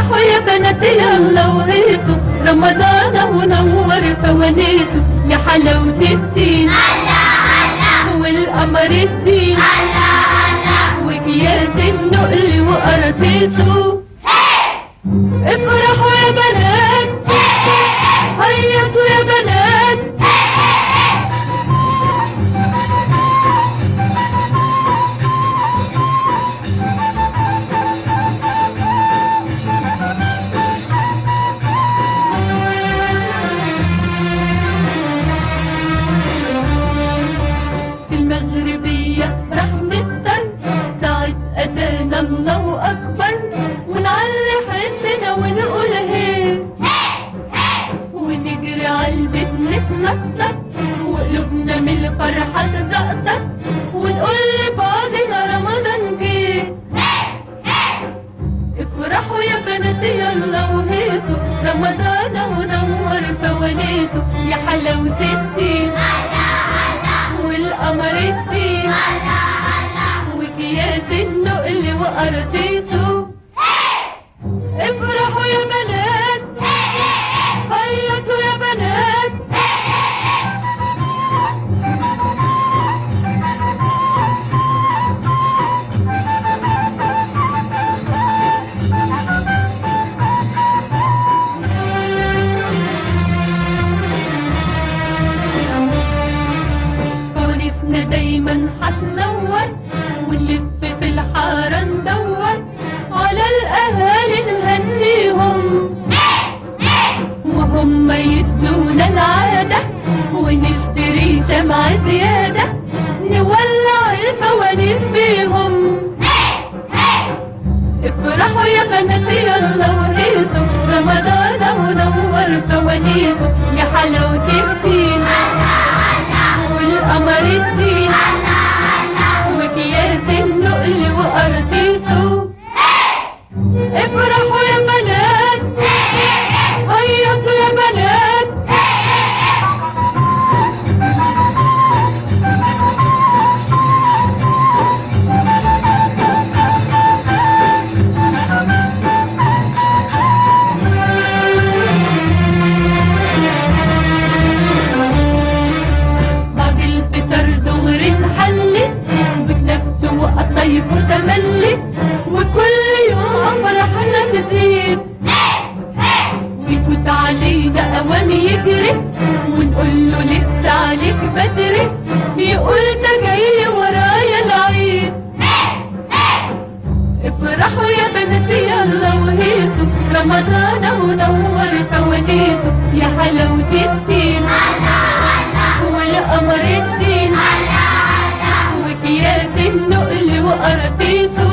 افرحوا يا بنات يلا وهيصوا رمضان ونور فوانيسه يا حلاوة الدين والقمر الدين وكياس النقل وقراطيسه افرحوا يا بنات هيصوا يا بنات في المغربية رح نفطر ساعة أذان الله أكبر ونعلي حسنا ونقول هي ونجري عالبيت نتنطط وقلوبنا من الفرحة تزقطط ونقول لبعضنا رمضان جه افرحوا يا بنات يلا وهيصوا رمضان ونور فوانيسه يا حلاوة الدين والقمر الدين وكياس النقل وقراطيسه افرحوا يا بنات هيصوا يا بنات فوانيسنا دايما هتنور ونلف في الحارة ندور على الأهالي نهنيهم وهم يدونا العادة ونشتري شمع زيادة نولع الفوانيس بيهم افرحوا يا بنات يلا وهيصوا رمضان ونور فوانيسه يا حلاوة الدين والقمر الدين وكياس النقل وقراطيسه افرحوا يا بنات هيصوا يا بنات بعد الفطر دغري نحلي بكنفت وقطيف وتملي وكل يوم فرحنا تزيد ويفوت علينا اوام يجري ونقول له لسه عليك بدري يقول ده جاي ورايا العيد افرحوا يا بنات يلا وهيصوا رمضان ونور فوانيسه يا حلاوة الدين والقمر الدين وكياس النقل وقراطيسه